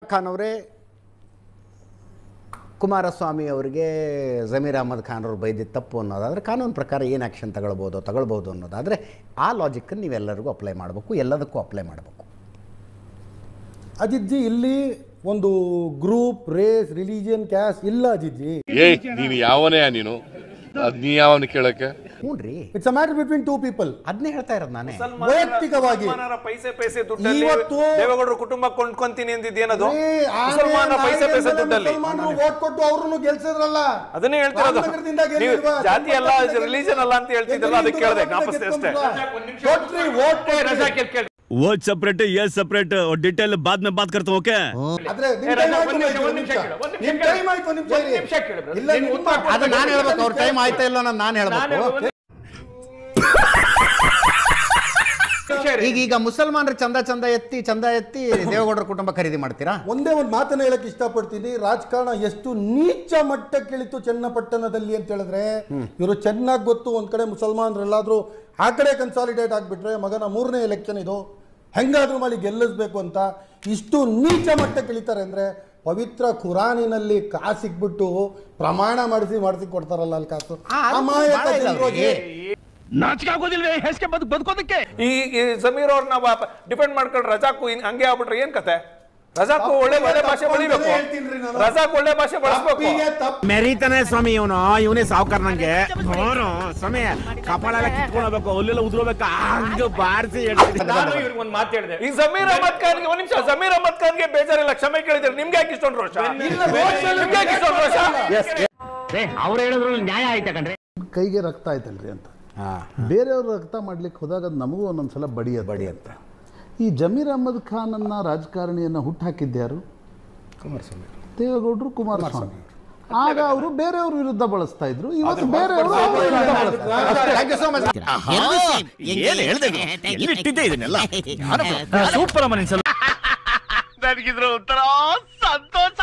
ಖಾನ್ ಅವರೇ ಕುಮಾರಸ್ವಾಮಿ ಅವರಿಗೆ ಜಮೀರ್ ಅಹಮದ್ ಖಾನ್ ಅವರು ಬೈದಿದ್ದು ತಪ್ಪು ಅನ್ನೋದಾದರೆ ಕಾನೂನು ಪ್ರಕಾರ ಏನು ಆ್ಯಕ್ಷನ್ ತಗೊಳ್ಬೋದು ತಗೊಳ್ಬೋದು ಅನ್ನೋದಾದರೆ ಆ ಲಾಜಿಕ್ಕನ್ನು ನೀವೆಲ್ಲರಿಗೂ ಅಪ್ಲೈ ಮಾಡಬೇಕು ಎಲ್ಲದಕ್ಕೂ ಅಪ್ಲೈ ಮಾಡಬೇಕು ಅಜಿತ್ಜಿ ಇಲ್ಲಿ ಒಂದು ಗ್ರೂಪ್ ರೇಸ್ ರಿಲಿಜಿಯನ್ ಕ್ಯಾಸ್ಟ್ ಇಲ್ಲ ಅಜಿತ್ಜಿ ಏಯ್ ನೀನು ಯಾವನೇ ನೀನು ಅದ್ ನೀ ಯಾವನ ಕೇಳಕ್ಕೆ ಹ್ಞೂ ರೀ it's a matter between two people ಅದನ್ನೇ ಹೇಳ್ತಾ ಇರೋದು ನಾನೇ ವೈಯಕ್ತಿಕವಾಗಿ ಮುಸಲ್ಮಾನರ ಪೈಸೆ ಪೈಸೆ ದುಡ್ಡಲ್ಲಿ ಇವತ್ತು- ದೇವೇಗೌಡರ ಕುಟುಂಬ ಕೊಂಡ್ಕೊಂತೀನಿ ಅಂದಿದ್ದೇನದು ಏ, ಆಮೇಲೆ ಮುಸಲ್ಮಾನ ಪೈಸೆ ಪೈಸೆ ನಾಳೆ ದುಡ್ಡಲ್ಲಿ ಮುಸಲ್ಮಾನರು ವೋಟ್ ಕೊಟ್ಟು ಅವ್ರನ್ನು ಗೆಲ್ಸಿದ್ರಲ್ಲ ಅದನ್ನೇ ಹೇಳ್ತಿರೋದು ರಾಮನಗರದಿಂದ ನೀವು ಗೆಲ್ಲಿಲ್ವಾ? ಜಾತಿ ಅಲ್ಲ ಚನ್ನಪಟ್ಟಣದಿಂದ ರಿಲಿಜನ್ ಅಲ್ಲ ಅಂತ ಹೇಳ್ತಿದ್ದಲ್ಲ ಅದಕ್ಕೆ ಕೇಳಿದೆ ಜ್ಞಾಪಿಸ್ದೆ ಅಷ್ಟೇ ಕೊಟ್ರಿ ವೋಟ್ ಕೊಟ್ರಿ. वो सेपरेट है ये सेपरेट और डिटेल बाद में बात करता हूँ ओके ಆದ್ರೆ ನಿಮ್ time ಆಯ್ತು ಆಯ್ತು, ಒಂದ್ ನಿಮಿಷ. ನಿಮ್ time ಆಯ್ತು, ಒಂದ್ ನಿಮಿಷ ಇರಿ. ಇಲ್ಲ, ನಿಮ್ಮ ಅದು ನಾನು ಹೇಳ್ಬೇಕು ಅವ್ರ ಟೈಮ್ ಆಯ್ತಾ ಇಲ್ಲ ಅನ್ನೋದು ನಾನು ಹೇಳ್ಬೇಕು ಈಗ ಈಗ ಮುಸಲ್ಮಾನರು ಚಂದ ಚಂದ ಎತ್ತಿ ಚಂದ ಎತ್ತಿ ದೇವೇಗೌಡರ ಕುಟುಂಬ ಖರೀದಿ ಮಾಡ್ತೀರಾ ಒಂದೇ ಒಂದು ಮಾತನ್ನ ಹೇಳಕ್ ಇಷ್ಟಪಡ್ತೀನಿ ರಾಜಕಾರಣ ಎಷ್ಟು ನೀಚ ಮಟ್ಟಕ್ಕೆ ಇಳಿತು ಚನ್ನಪಟ್ಟಣದಲ್ಲಿ ಅಂತ ಹೇಳಿದ್ರೆ ಇವರು ಚೆನ್ನಾಗಿ ಗೊತ್ತು ಒಂದ್ ಕಡೆ ಮುಸಲ್ಮಾನರೆಲ್ಲಾದ್ರೂ ಆ ಕಡೆ ಕನ್ಸಾಲಿಡೇಟ್ ಆಗ್ಬಿಟ್ರೆ ಮಗನ ಮೂರನೇ ಎಲೆಕ್ಷನ್ ಇದು ಹೆಂಗಾದ್ರೂ ಮಾಡಿ ಗೆಲ್ಲಿಸ್ಬೇಕು ಅಂತ ಇಷ್ಟು ನೀಚ ಮಟ್ಟಕ್ಕೆ ಇಳಿತಾರೆ ಅಂದ್ರೆ ಪವಿತ್ರ ಖುರಾನಿನಲ್ಲಿ ಕಾಸಿಕ್ಬಿಟ್ಟು ಪ್ರಮಾಣ ಮಾಡಿಸಿ ಮಾಡಿಸಿ ಕೊಡ್ತಾರಲ್ಲ ಅಲ್ಲಿ ಕಾಸು ಆ, ಅದು ಅಮಾಯಕ ಭಾಳ ಇದಾವೆ. ಜನರಿಗೆ ನಾಚಿಕೆ ಆಗೋದಿಲ್ವೇ ಹೆಸ್ಗೆ ಬದುಕ್ ಬದುಕೋದಕ್ಕೆ ಈ ಈ ಸಮೀರ್ ಅವ್ರನ್ನ ಡಿಪೆಂಡ್ ಮಾಡ್ಕೊಂಡು ರಜಾಕು ಹಿಂಗ್- ಹಂಗೆ ಆಗ್ಬಿಟ್ರೆ ಏನ್ ಕತೆ ರಜಾಕು ಒಳ್ಳೆ ಒಳ್ಳೆ ಭಾಷೆ ತಪ್ಪು ಬೆಳಿಬೇಕು ಅಂತಾನೆ ಹೇಳ್ತೀನಿ ನಾನು. ರಜಾಕ್ ಒಳ್ಳೆ ಭಾಷೆ ಬಳಸ್ಬೇಕು ತಪ್ಪಿಗೆ ತಪ್ಪು ಮೆರೀತಾನೆ ಸ್ವಾಮಿ ಇವನು ಇವನೇ ಸಾವುಕಾರ ನಂಗೆ ನೋಡು ಸ್ವಾಮಿ ಕಪಾಳ ಎಲ್ಲ ಕಿತ್ಕೊಳ್ಬೇಕು ಅಲ್ಲೆಲ್ಲ ಉದ್ರೋಬೇಕು ಹಂಗ ಬಾರಿಸಿ ನಾನು ಇವ್ರಿಗೆ ಒಂದು ಮಾತು ಹೇಳಿದೆ ಈ ಸಮೀರ್ ಅಹಮದ್ ಖಾನ್ಗೆ ಒಂದ್ ನಿಮಿಷ ಸಮೀರ್ ಅಹಮದ್ ಖಾನ್ಗೆ ಬೇಜಾರಿಲ್ಲ ಕ್ಷಮೆ ಕೇಳಿದ್ರೆ ನಿಮ್ಗೆ ಯಾಕೆ ಇಷ್ಟೊಂದು ರೋಷ ಇಲ್ಲ, ರೋಷ ಇಲ್ಲ. ನಿಮ್ಗೆ ಯಾಕೆ ಇಷ್ಟೊಂದು ರೋಷ ಅವ್ರು ಹೇಳಿದ್ರು ನ್ಯಾಯ ಆಯ್ತಾ ಕಣ್ರಿ ಕೈಗೆ ರಕ್ತ ಆಯ್ತಲ್ರಿ ಅಂತ ಬೇರೆಯವ್ರ ರಕ್ತ ಮಾಡ್ಲಿಕ್ಕೆ ಹೋದಾಗ ಅದು ನಮಗೂ ಒಂದೊಂದ್ಸಲ ಬಡಿಯ ಬಡಿ ಅಂತ ಈ ಜಮೀರ್ ಅಹಮದ್ ಖಾನನ್ನ ರಾಜಕಾರಣಿಯನ್ನ ಹುಟ್ಟಾಕಿದ್ಯಾರು ದೇವೇಗೌಡರು ಕುಮಾರಸ್ವಾಮಿ ಆಗ ಅವರು ಬೇರೆಯವ್ರ ವಿರುದ್ಧ ಬಳಸ್ತಾ ಇದ್ರು ಇವತ್ತು ಬೇರೆಯವರು ಅವ್ರ ವಿರುದ್ಧ ಬಳಸ್ತಾರೆ ಥ್ಯಾಂಕ್ ಯು ಸೋ ಮಚ್ ಏನ್ ಹೇಳ್ದೆ ಇಟ್ಟಿದ್ದೆ ಇದನ್ನೆಲ್ಲ ಸೂಪರ್ ಮನೆ ನನಗಿದ್ರ ಒಂಥರ ಸಂತೋಷ